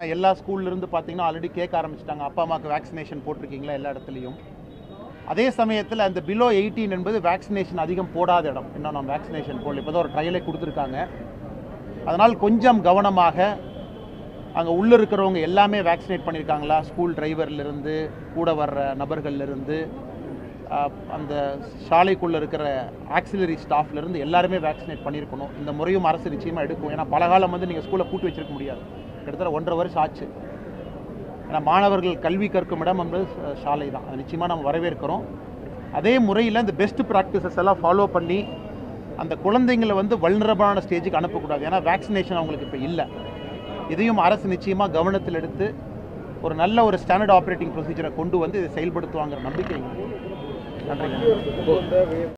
எல்லா ஸ்கூல்ல இருந்து பார்த்தீங்கன்னா ஆல்ரெடி கேட்க ஆரம்பிச்சிட்டாங்க அப்பா அம்மாவுக்கு வேக்சினேஷன் போட்டிருக்கீங்களா எல்லா இடத்துலையும் அதே சமயத்தில் அந்த பிலோ எயிட்டீன் என்பது வேக்சினேஷன் அதிகம் போடாத இடம் இன்னும் நம்ம வேக்சினேஷன் போடல இப்போ தான் ஒரு ட்ரையலே கொடுத்துருக்காங்க அதனால் கொஞ்சம் கவனமாக அங்கே உள்ளே இருக்கிறவங்க எல்லாமே வேக்சினேட் பண்ணியிருக்காங்களா ஸ்கூல் டிரைவர்லேருந்து கூட வர்ற நபர்கள்லேருந்து அந்த சாலைக்குள்ளே இருக்கிற ஆக்சிலரி ஸ்டாஃப்லேருந்து எல்லாருமே வேக்சினேட் பண்ணியிருக்கணும் இந்த முறையும் அரசு நிச்சயமாக எடுக்கும் ஏன்னா பல காலம் வந்து நீங்கள் ஸ்கூலை பூட்டி வச்சிருக்க முடியாது கிட்டத்தட்ட ஒன்றரை வருஷம் ஆச்சு ஏன்னா மாணவர்கள் கல்வி கற்கும் இடம் என்பது ச- சாலை தான் அது நிச்சயமாக நம்ம வரவேற்கிறோம் அதே முறையில் இந்த பெஸ்ட் ப்ராக்டிசஸ் எல்லாம் ஃபாலோ பண்ணி அந்த குழந்தைங்களை வந்து வல்னரபான ஸ்டேஜுக்கு அனுப்பக்கூடாது ஏன்னா வேக்சினேஷன் அவங்களுக்கு இப்போ இல்லை இதையும் அரசு நிச்சயமாக கவனத்தில் எடுத்து ஒரு நல்ல ஒரு ஸ்டாண்டர்ட் ஆப்ரேட்டிங் ப்ரொசீஜரை கொண்டு வந்து இதை செயல்படுத்துவாங்கிற நம்பிக்கை எங்களுக்கு இருக்கு. நன்றி